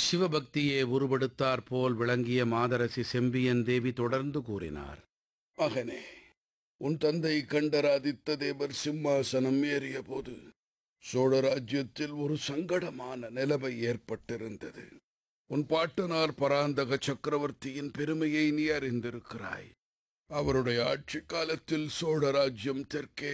சிவபக்தியே உருவெடுத்தாற் போல் விளங்கிய மாதரசி செம்பியன் தேவி தொடர்ந்து கூறினார் மகனே உன் தந்தை கண்டராதித்த தேவர் சிம்மாசனம் ஏறிய போது சோழ ராஜ்யத்தில் ஒரு சங்கடமான நிலைமை ஏற்பட்டிருந்தது உன் பாட்டனார் பராந்தக சக்கரவர்த்தியின் பெருமையை நீ அறிந்திருக்கிறாய் அவருடைய ஆட்சி காலத்தில் சோழ ராஜ்யம் தெற்கே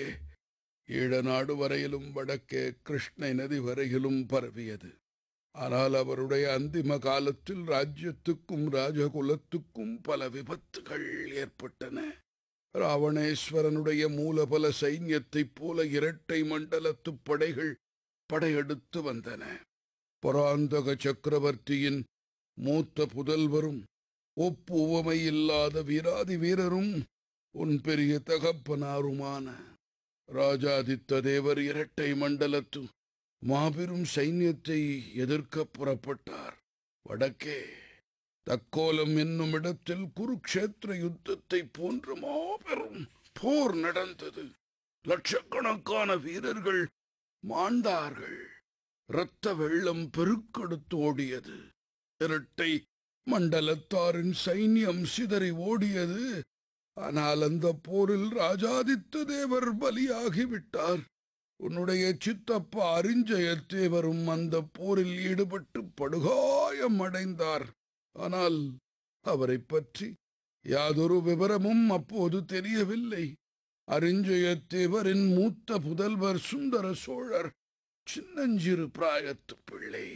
ஈழநாடு வரையிலும் வடக்கே கிருஷ்ணை நதி வரையிலும் பரவியது ஆனால் அவருடைய அந்திம காலத்தில் ராஜ்யத்துக்கும் ராஜகுலத்துக்கும் பல விபத்துகள் ஏற்பட்டன ராவணேஸ்வரனுடைய மூலபல சைன்யத்தைப் போல இரட்டை மண்டலத்துப் படைகள் படையெடுத்து வந்தன பராந்தக சக்கரவர்த்தியின் மூத்த புதல்வரும் ஒப்பு உவமையில்லாத வீராதி வீரரும் உன் பெரிய தகப்பனாருமான ராஜாதித்த தேவர் இரட்டை மண்டலத்து மாபெரும் சைன்யத்தை எதிர்க்கப் புறப்பட்டார் வடக்கே தக்கோலம் என்னும் இடத்தில் குருக்ஷேத்திர யுத்தத்தை போன்ற மாபெரும் போர் நடந்தது லட்சக்கணக்கான வீரர்கள் மாண்டார்கள் இரத்த வெள்ளம் பெருக்கெடுத்து ஓடியது இரட்டை மண்டலத்தாரின் சைன்யம் சிதறி ஓடியது ஆனால் அந்த போரில் ராஜாதித்த தேவர் பலியாகிவிட்டார் உன்னுடைய சித்தப்பா அரிஞ்சயத்தேவரும் அந்த போரில் ஈடுபட்டு படுகாயம் அடைந்தார் ஆனால் அவரைப் பற்றி யாதொரு விவரமும் அப்போது தெரியவில்லை அரிஞ்சயத்தேவரின் மூத்த புதல்வர் சுந்தர சோழர் சின்னஞ்சிறு பிராயத்து பிள்ளை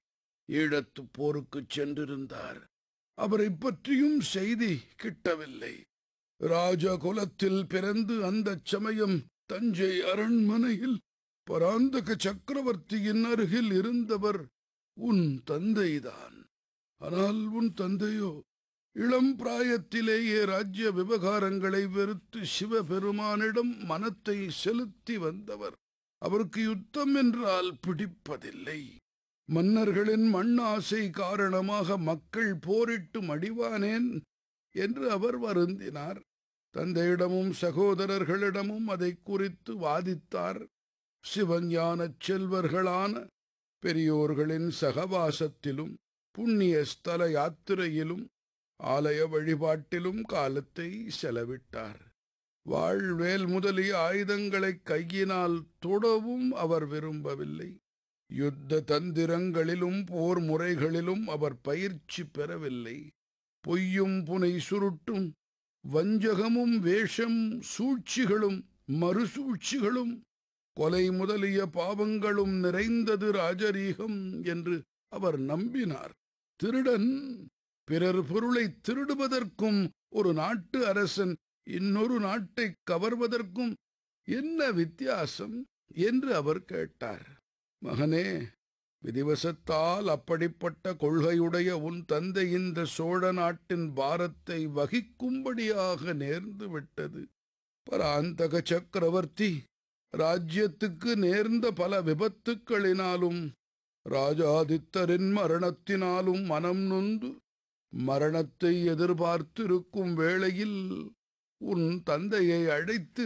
ஈழத்து போருக்குச் சென்றிருந்தார் அவரைப் பற்றியும் செய்தி கிட்டவில்லை ராஜகுலத்தில் பிறந்து அந்தச் சமயம் தஞ்சை அரண்மனையில் பராந்தக சக்கரவர்த்தியின் அருகில் இருந்தவர் உன் தந்தைதான் ஆனால் உன் தந்தையோ இளம் பிராயத்திலேயே ராஜ்ய விவகாரங்களை வெறுத்து சிவபெருமானிடம் மனத்தை செலுத்தி வந்தவர் அவருக்கு யுத்தம் என்றால் பிடிப்பதில்லை மன்னர்களின் மண்ணாசை காரணமாக மக்கள் போரிட்டு மடிவானேன் என்று அவர் வருந்தினார் தந்தையிடமும் சகோதரர்களிடமும் அதை குறித்து வாதித்தார் சிவஞானச் செல்வர்களான பெரியோர்களின் சகவாசத்திலும் புண்ணிய ஸ்தல யாத்திரையிலும் ஆலய வழிபாட்டிலும் காலத்தை செலவிட்டார் வாழ்வேல் முதலிய ஆயுதங்களை கையினால் தொடவும் அவர் விரும்பவில்லை யுத்த தந்திரங்களிலும் போர் முறைகளிலும் அவர் பயிற்சி பெறவில்லை பொய்யும் புனை சுருட்டும் வஞ்சகமும் வேஷம் சூழ்ச்சிகளும் மறுசூழ்ச்சிகளும் கொலை முதலிய பாவங்களும் நிறைந்தது ராஜரீகம் என்று அவர் நம்பினார் திருடன் பிறர் பொருளை திருடுவதற்கும் ஒரு நாட்டு அரசன் இன்னொரு நாட்டை கவர்வதற்கும் என்ன வித்தியாசம் என்று அவர் கேட்டார் மகனே விதிவசத்தால் அப்படிப்பட்ட கொள்கையுடைய உன் தந்தை இந்த சோழ நாட்டின் பாரத்தை வகிக்கும்படியாக நேர்ந்து விட்டது பராந்தக சக்கரவர்த்தி ராஜ்யத்துக்கு நேர்ந்த பல விபத்துக்களினாலும் ராஜாதித்தரின் மரணத்தினாலும் மனம் நொந்து மரணத்தை எதிர்பார்த்திருக்கும் வேளையில் உன் தந்தையை அழைத்து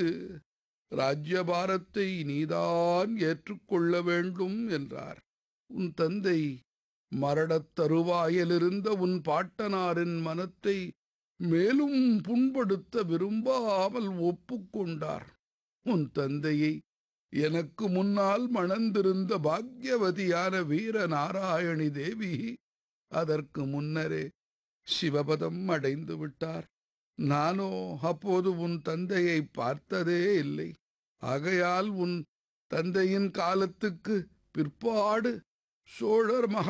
ராஜ்யபாரத்தை நீதான் ஏற்றுக்கொள்ள வேண்டும் என்றார் உன் தந்தை மரணத் தருவாயிலிருந்த உன் பாட்டனாரின் மனத்தை மேலும் புண்படுத்த விரும்பாமல் ஒப்புக்கொண்டார் உன் தந்தையை எனக்கு முன்னால் மணந்திருந்த பாக்யவதியான வீர நாராயணி தேவி அதற்கு முன்னரே சிவபதம் அடைந்து விட்டார் நானோ அப்போது உன் தந்தையை பார்த்ததே இல்லை ஆகையால் உன் தந்தையின் காலத்துக்கு பிற்பாடு சோழர் மகா